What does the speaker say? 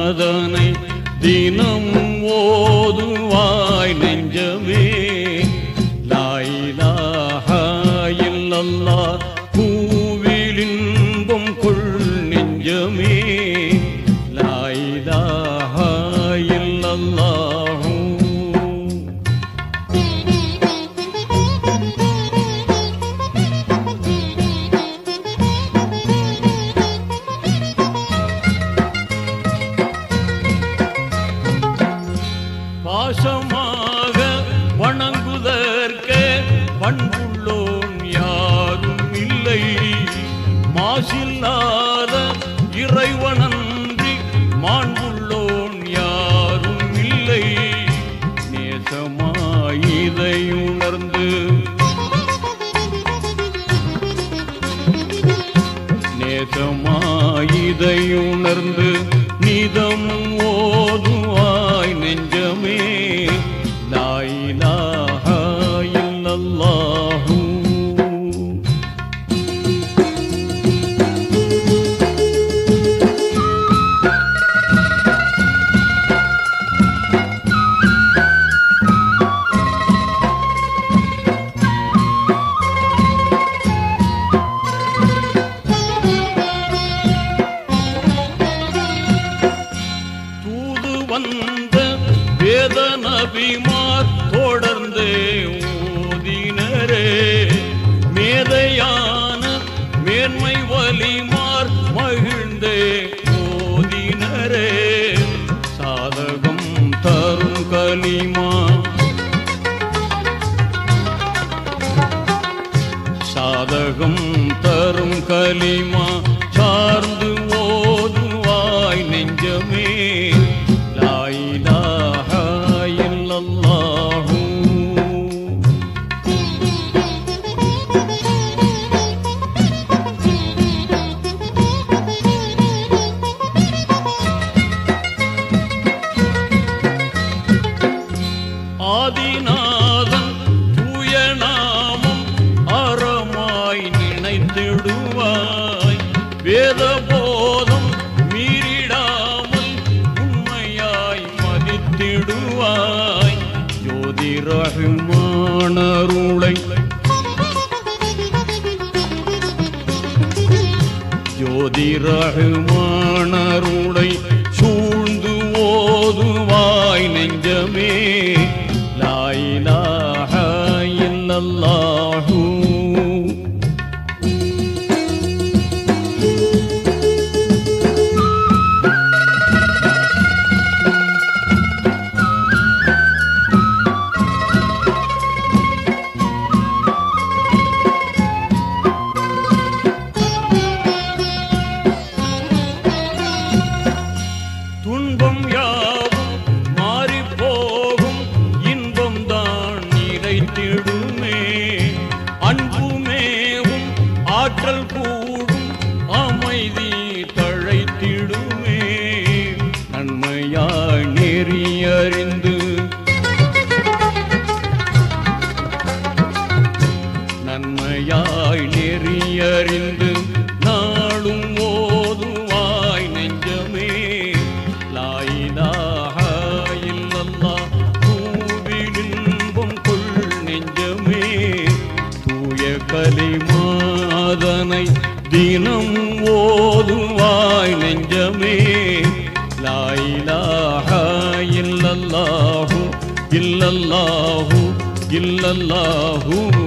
அதனை தினம் ஓதுவாய் நெஞ்சமே லாயிலாக இல்லல்லா பூவில் இன்பம் கொள் நெஞ்சமே லாயிலாக இல்லல்லாஹூ பாசமாக வணங்குதற்கே பண்புள்ளோன் யாரும் இல்லை மாசில்லாத இறைவனன்றி மாண்புள்ளோன் யாரும் இல்லை நேசமாயிதை உணர்ந்து நேசமாயிதை உணர்ந்து நிதம் ஓதுவாய் நெஞ்சமே லாயிலாக இல்லல்லாஹூ தூது வந்த வேத நபிமார் தொடர்ந்து ஓதினரே மேதையான மேன்மை வலிமார் மகிழ்ந்தே ஓதினரே சாதகம் தரும் கலிமா சாதகம் தரும் கலிமா சார்ந்து ஓதுவாய் நெஞ்சமே லாயிலாக இல்லல்லாஹூ ஆதிநாதன் தூய நாமம் அறமாய் நினைத்திடுவாய் வேத போதம் மீறிடாமல் உண்மையாய் மதித்திடுவாய் ஜோதி ரகுமானருளை ஜோதி ரகுமானருளை சூழ்ந்து ஓதுவாய் நெஞ்சமே லாயிலாக இல்லல்லாஹூ துன்பம் யாவும் மாறி போகும் இன்பம் தான் நிறைத்திடுமே அன்புமேவும் ஆற்றல் கூடும் அமைதி தழைத்திடுமே நன்மையாய் நெறியறிந்து நன்மையாய் நெறியறிந்து நாளும் ஓதுவாய் நெஞ்சமே லாயிலாக இல்லல்லா பூவில் இன்பம் கொள் நெஞ்சமே தூய கலிமாதனை தினம் ஓதுவாய் நெஞ்சமே லாயிலாக இல்லல்லாஹு இல்லல்லாஹு இல்லல்லாஹு